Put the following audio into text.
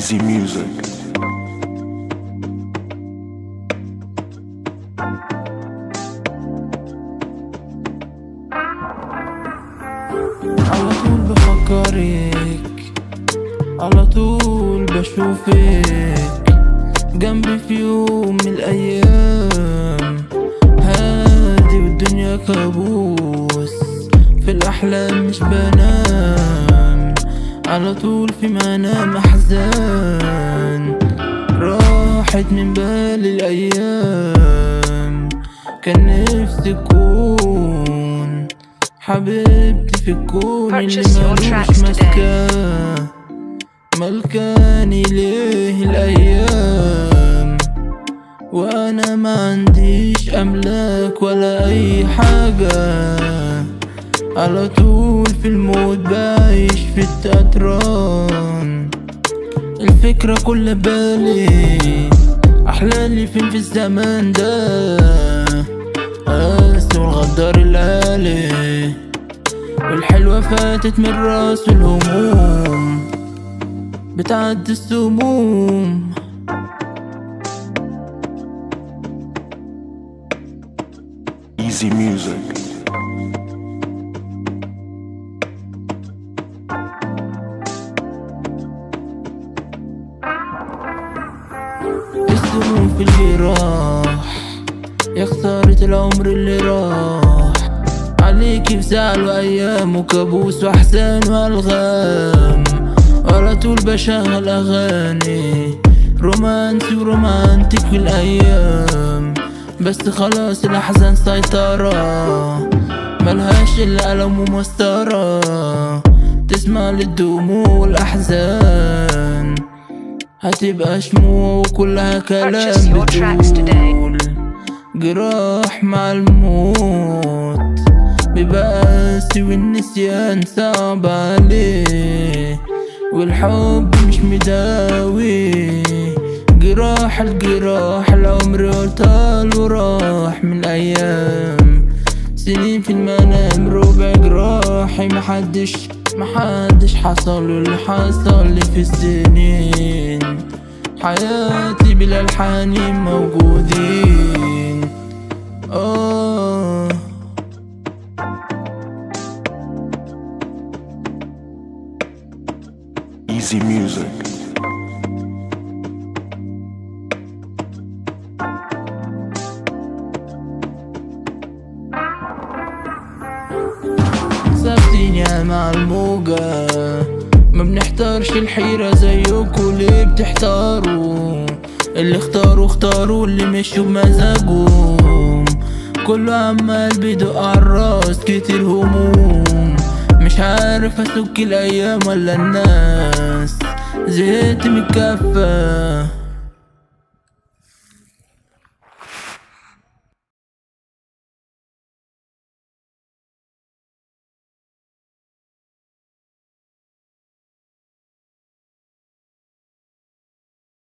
Easy music. على طول بفكرك على طول بشوفك جنبي في يوم من الأيام هادي والدنيا كابوس في الأحلام مش بنام على طول في منام أحزان راحت من بالي الأيام كان نفسي تكون حبيبتي في الكون اللي Purchase your ملوش tracks today. مسكاه ملكاني ليه الأيام وأنا ما عنديش أملاك ولا أي حاجة على طول في الموت بعيش في التتران الفكرة كل بالي أحلالي فين في الزمان ده قاسي والغدار الآلي والحلوة فاتت من راس الهموم بتعدي السموم Easy music. السموم في الجراح يا خسارة العمر اللي راح عليكي بزعل وأيام وكابوس وأحزان وألغام على طول بشغل أغاني رومانسي ورومانتك في الأيام بس خلاص الأحزان سيطرة ملهاش إلا ألم ومسطرة تسمع للدموع والأحزان هتبقى شموع وكلها كلام Purchase your tracks today. بتقول جراح مع الموت بيبقى قاسي والنسيان صعب عليه والحب مش مداوي جراح الجراح العمر طال وراح من الأيام سنين في المنام ربع جراحي محدش محدش حصل اللي حصل لي في السنين حياتي بلا الحانين موجودين آه Easy music. سابتيني مع الموجة ما بنحتارش الحيرة زيكوا ليه بتحتاروا اللي اختاروا اختاروا اللي مشوا بمزاجهم كله عمال بيدق عالراس كتير هموم مش عارف اسك الايام ولا الناس زهقت من الكفة